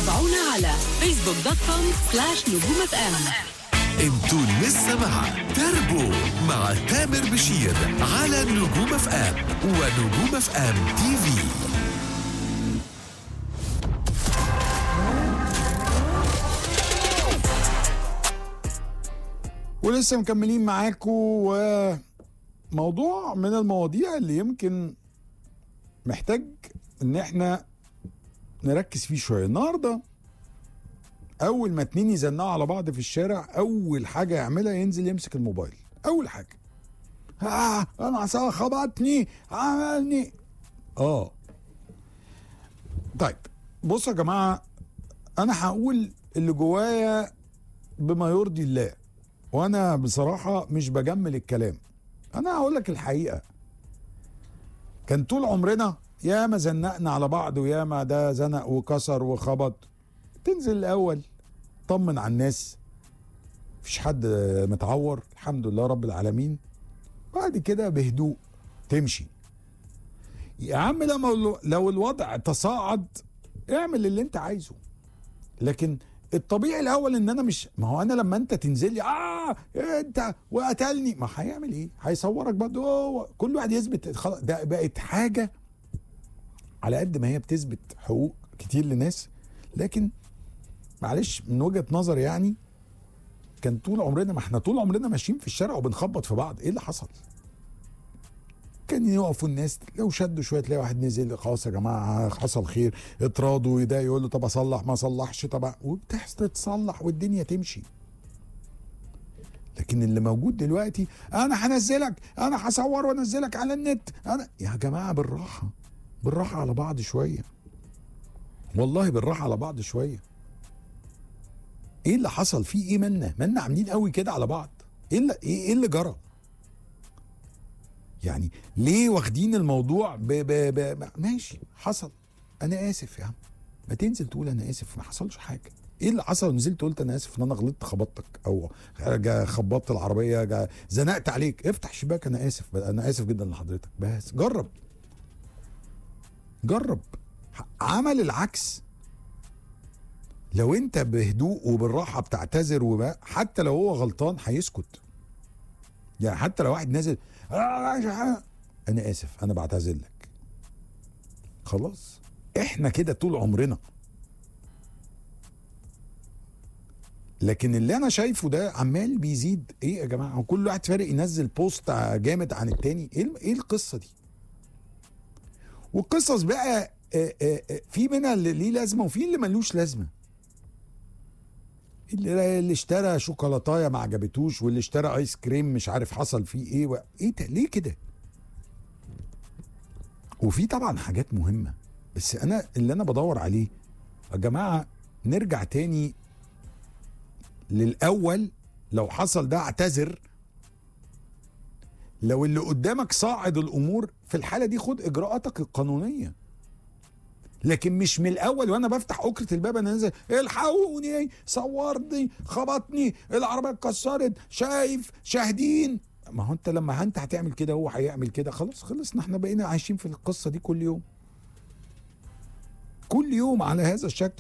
تابعونا على فيسبوك دوت كوم سلاش نجوم اف ام انتوا لسه مع تربو مع تامر بشير على نجوم اف ام ونجوم اف ام تي في ولسه مكملين معاكم وموضوع من المواضيع اللي يمكن محتاج ان احنا نركز فيه شويه النهارده اول ما اتنين يزنقوا على بعض في الشارع اول حاجه يعملها ينزل يمسك الموبايل اول حاجه آه انا عصا خبطني عملني اه طيب بصوا يا جماعه انا هقول اللي جوايا بما يرضي الله وانا بصراحه مش بجمل الكلام انا هقول لك الحقيقه كان طول عمرنا يا ما زنقنا على بعض ويا ما ده زنق وكسر وخبط تنزل الاول طمن على الناس مفيش حد متعور الحمد لله رب العالمين بعد كده بهدوء تمشي يا عم لما لو الوضع تصاعد اعمل اللي انت عايزه لكن الطبيعي الاول ان انا مش ما هو انا لما انت تنزل لي اه انت وقتلني ما هيعمل ايه هيصورك برضه أوه. كل واحد يثبت خلاص ده بقت حاجه على قد ما هي بتثبت حقوق كتير لناس لكن معلش من وجهه نظري يعني كان طول عمرنا ما احنا طول عمرنا ماشيين في الشارع وبنخبط في بعض ايه اللي حصل كان يقفوا الناس لو شدوا شويه تلاقي واحد نزل خلاص يا جماعه حصل خير اتراضوا ده يقول له طب اصلح ما اصلحش طب وبتحصل تصلح والدنيا تمشي لكن اللي موجود دلوقتي انا هنزلك انا هصور وانزلك على النت انا يا جماعه بالراحه بالراحه على بعض شويه والله بالراحه على بعض شويه ايه اللي حصل في ايه منا منا عاملين قوي كده على بعض ايه اللي ايه اللي جرى يعني ليه واخدين الموضوع ب ب ب ماشي حصل انا اسف يا عم ما تنزل تقول انا اسف ما حصلش حاجه ايه اللي حصل نزلت قلت انا اسف ان انا غلطت خبطتك او جا خبطت العربيه جا زنقت عليك افتح شباك انا اسف انا اسف جدا لحضرتك بس جرب جرب عمل العكس لو انت بهدوء وبالراحه بتعتذر وما حتى لو هو غلطان هيسكت يعني حتى لو واحد نازل انا اسف انا بعتذر لك خلاص احنا كده طول عمرنا لكن اللي انا شايفه ده عمال بيزيد ايه يا جماعه وكل واحد فارق ينزل بوست جامد عن التاني ايه ايه القصه دي والقصص بقى في منها اللي ليه لازمه وفي اللي ملوش لازمه اللي, اللي اشترى شوكولاتايه ما عجبتوش واللي اشترى ايس كريم مش عارف حصل فيه ايه و... ايه ده ليه كده وفي طبعا حاجات مهمه بس انا اللي انا بدور عليه يا جماعه نرجع تاني للاول لو حصل ده اعتذر لو اللي قدامك صاعد الامور في الحاله دي خد اجراءاتك القانونيه لكن مش من الاول وانا بفتح اكره الباب انا نازل الحقوني صورني خبطني العربيه اتكسرت شايف شاهدين ما هو انت لما انت هتعمل كده هو هيعمل كده خلاص خلصنا احنا بقينا عايشين في القصه دي كل يوم كل يوم على هذا الشكل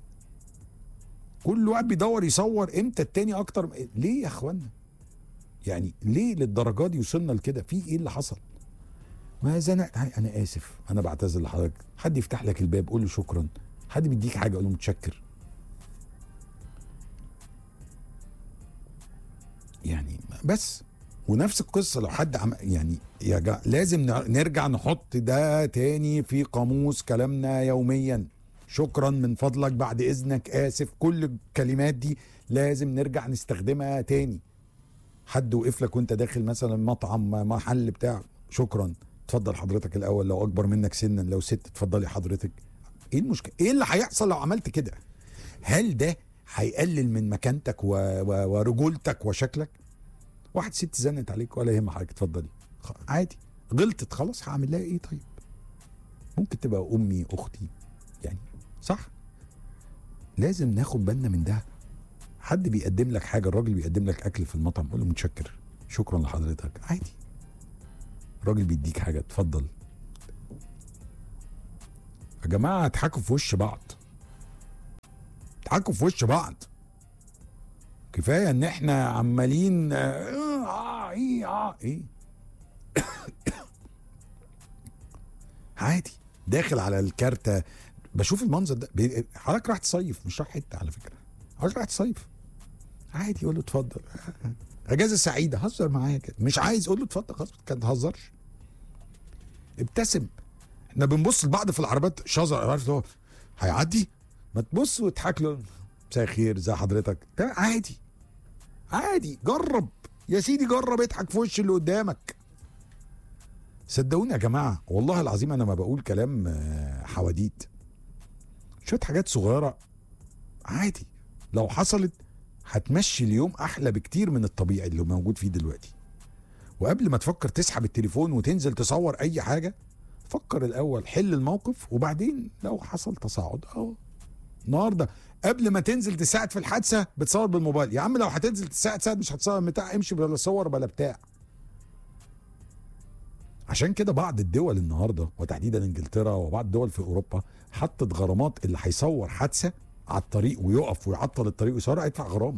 كل واحد بيدور يصور امتى التاني اكتر ليه يا اخوانا يعني ليه للدرجه دي وصلنا لكده في ايه اللي حصل ما زنقت انا اسف انا بعتذر لحضرتك حد يفتح لك الباب قول له شكرا حد بيديك حاجه قول له متشكر يعني بس ونفس القصه لو حد عم يعني يا جا لازم نرجع نحط ده تاني في قاموس كلامنا يوميا شكرا من فضلك بعد اذنك اسف كل الكلمات دي لازم نرجع نستخدمها تاني حد وقف لك وانت داخل مثلا مطعم محل بتاع شكرا اتفضل حضرتك الاول لو اكبر منك سنا لو ست اتفضلي حضرتك ايه المشكله ايه اللي هيحصل لو عملت كده هل ده هيقلل من مكانتك و... و... ورجولتك وشكلك واحد ست زنت عليك ولا يهم حضرتك اتفضلي عادي غلطت خلاص هعمل لها ايه طيب ممكن تبقى امي اختي يعني صح لازم ناخد بالنا من ده حد بيقدم لك حاجه الراجل بيقدم لك اكل في المطعم قول له متشكر شكرا لحضرتك عادي الراجل بيديك حاجه اتفضل يا جماعه اضحكوا في وش بعض تضحكوا في وش بعض كفايه ان احنا عمالين آه آه ايه اه ايه عادي داخل على الكارتة بشوف المنظر ده بي- حضرتك راح تصيف مش راح حته على فكره حضرتك راح تصيف عادي يقول له اتفضل اجازه سعيده هزر معايا كده مش عايز قول له اتفضل خلاص ما تهزرش ابتسم احنا بنبص لبعض في العربيات شظر عارف هو هيعدي ما تبص وتضحك له مساء الخير ازي حضرتك ده عادي عادي جرب يا سيدي جرب اضحك في وش اللي قدامك صدقوني يا جماعه والله العظيم انا ما بقول كلام آه، حواديت شويه حاجات صغيره عادي لو حصلت هتمشي اليوم احلى بكتير من الطبيعي اللي موجود فيه دلوقتي وقبل ما تفكر تسحب التليفون وتنزل تصور اي حاجه فكر الاول حل الموقف وبعدين لو حصل تصاعد اه النهارده قبل ما تنزل تساعد في الحادثه بتصور بالموبايل يا عم لو هتنزل تساعد ساعد مش هتصور بتاع امشي بلا صور بلا بتاع عشان كده بعض الدول النهارده وتحديدا انجلترا وبعض الدول في اوروبا حطت غرامات اللي هيصور حادثه على الطريق ويقف ويعطل الطريق ويصورها هيدفع غرامه.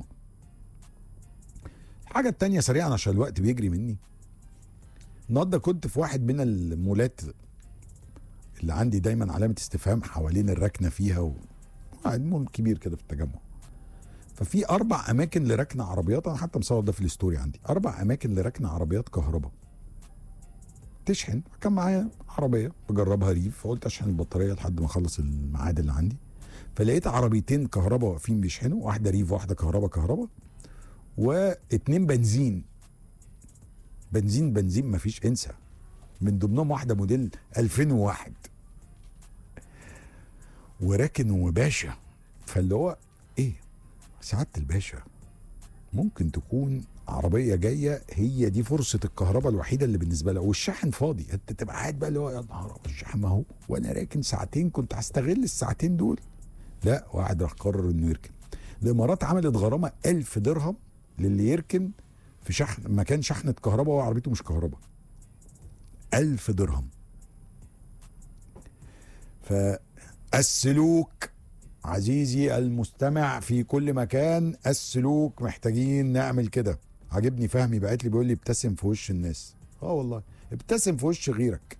الحاجه التانية سريعا عشان الوقت بيجري مني. النهارده كنت في واحد من المولات اللي عندي دايما علامه استفهام حوالين الركنه فيها و... واحد مول كبير كده في التجمع. ففي اربع اماكن لركن عربيات انا حتى مصور ده في الستوري عندي اربع اماكن لركن عربيات كهرباء تشحن كان معايا عربيه بجربها ريف فقلت اشحن البطاريه لحد ما اخلص الميعاد اللي عندي فلقيت عربيتين كهرباء واقفين بيشحنوا واحده ريف واحده كهرباء كهرباء واتنين بنزين بنزين بنزين مفيش انسى من ضمنهم واحده موديل 2001 وراكن وباشا فاللي هو ايه سعاده الباشا ممكن تكون عربيه جايه هي دي فرصه الكهرباء الوحيده اللي بالنسبه لها والشاحن فاضي انت تبقى قاعد بقى اللي هو يا نهار أبيض، الشاحن ما هو وانا راكن ساعتين كنت هستغل الساعتين دول لا واحد راح قرر انه يركن الامارات عملت غرامه ألف درهم للي يركن في شحن مكان شحنه كهرباء وعربيته مش كهرباء ألف درهم فالسلوك عزيزي المستمع في كل مكان السلوك محتاجين نعمل كده عجبني فهمي بعت لي بيقول لي ابتسم في وش الناس اه والله ابتسم في وش غيرك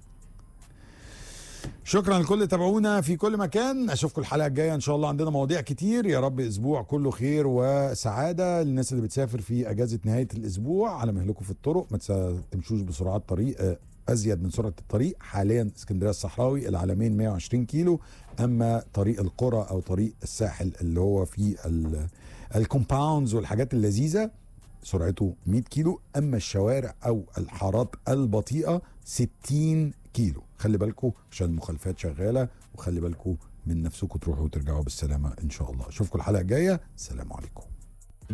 شكرا لكل اللي تابعونا في كل مكان اشوفكم الحلقه الجايه ان شاء الله عندنا مواضيع كتير يا رب اسبوع كله خير وسعاده للناس اللي بتسافر في اجازه نهايه الاسبوع على مهلكم في الطرق ما تس- تمشوش بسرعات طريق آه، ازيد من سرعه الطريق حاليا اسكندريه الصحراوي العلمين 120 كيلو اما طريق القرى او طريق الساحل اللي هو فيه ال- الكومباوندز والحاجات اللذيذه سرعته 100 كيلو اما الشوارع او الحارات البطيئه 60 كيلو خلي بالكم عشان المخالفات شغاله وخلي بالكم من نفسكم تروحوا وترجعوا بالسلامه ان شاء الله اشوفكم الحلقه الجايه السلام عليكم